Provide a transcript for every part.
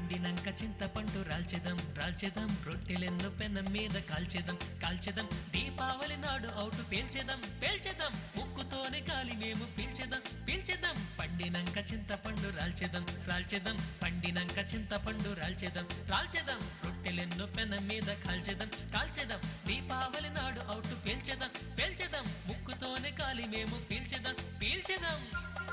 పండినంక చింతపండు రాల్చెదం రాల్చెదం రొట్టెలెన్నో పెనం మీద కాల్చెదం కాల్చెదం దీపావళి నాడు అవుటు పేల్చెదం పేల్చెదం ముక్కుతోనే గాలి మేము పీల్చెదం పీల్చెదం పండినంక చింతపండు రాల్చెదం రాల్చెదం పండినంక చింతపండు రాల్చెదం రాల్చెదం రొట్టెలెన్నో పెనం మీద కాల్చెదం కాల్చెదం దీపావళి నాడు అవుటు పేల్చెదం పేల్చెదం ముక్కుతోనే గాలి మేము పీల్చెదం పీల్చెదం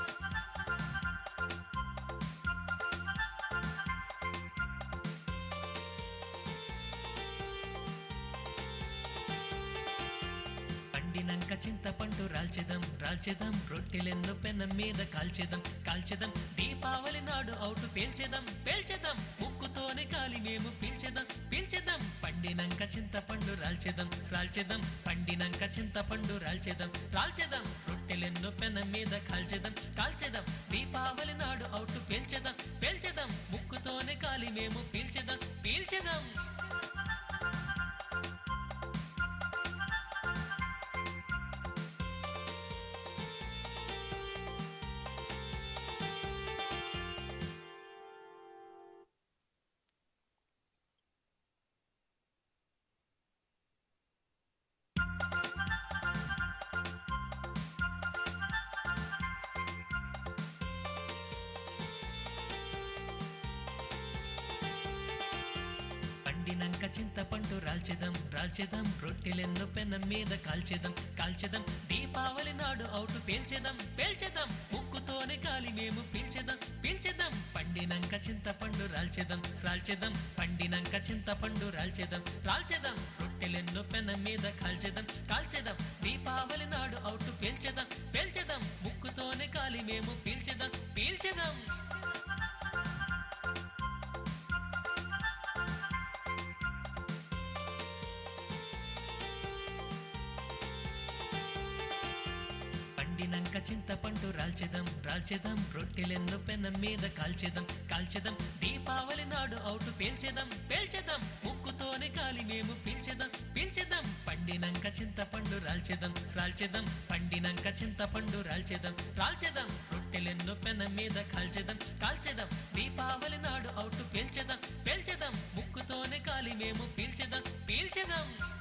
పండినంక చింతపండు రాల్చెదం రాల్చెదం రొట్టెలెన్నో పెనం మీద కాల్చెదం కాల్చెదం దీపావళి నాడు అవుటు పేల్చెదం పేల్చెదం ముక్కుతోనే గాలి మేము పీల్చెదం పీల్చెదం పండినంక చింతపండు రాల్చెదం రాల్చెదం పండినంక చింతపండు రాల్చెదం రాల్చెదం రొట్టెలెన్నో పెనం మీద కాల్చెదం కాల్చెదం దీపావళి నాడు అవుటు పేల్చెదం పేల్చెదం ముక్కుతోనే గాలి మేము పీల్చెదం పీల్చెదం పండినంక చింతపండు రాల్చెదం రాల్చెదం రొట్టెలెన్నో పెనం మీద కాల్చెదం కాల్చెదం దీపావళి నాడు అవుటు పేల్చెదం పేల్చెదం ముక్కుతోనే గాలి మేము పీల్చెదం పీల్చెదం పండినంక చింతపండు రాల్చెదం రాల్చెదం పండినంక చింతపండు రాల్చెదం రాల్చెదం రొట్టెలెన్నో పెనం మీద కాల్చెదం కాల్చెదం దీపావళి నాడు అవుటు పేల్చెదం పేల్చెదం ముక్కుతోనే గాలి మేము పీల్చెదం పీల్చెదం పండినంక చింతపండు రాల్చెదం రాల్చెదం రొట్టెలెన్నో పెనం మీద కాల్చెదం కాల్చెదం దీపావళి నాడు అవుటు పేల్చెదం పేల్చెదం ముక్కుతోనే గాలి మేము పీల్చెదం పీల్చెదం పండినంక చింతపండు రాల్చెదం రాల్చెదం పండినంక చింతపండు రాల్చెదం రాల్చెదం రొట్టెలెన్నో పెనం మీద కాల్చెదం కాల్చెదం దీపావళి నాడు అవుటు పేల్చెదం పేల్చెదం ముక్కుతోనే గాలి మేము పీల్చెదం పీల్చెదం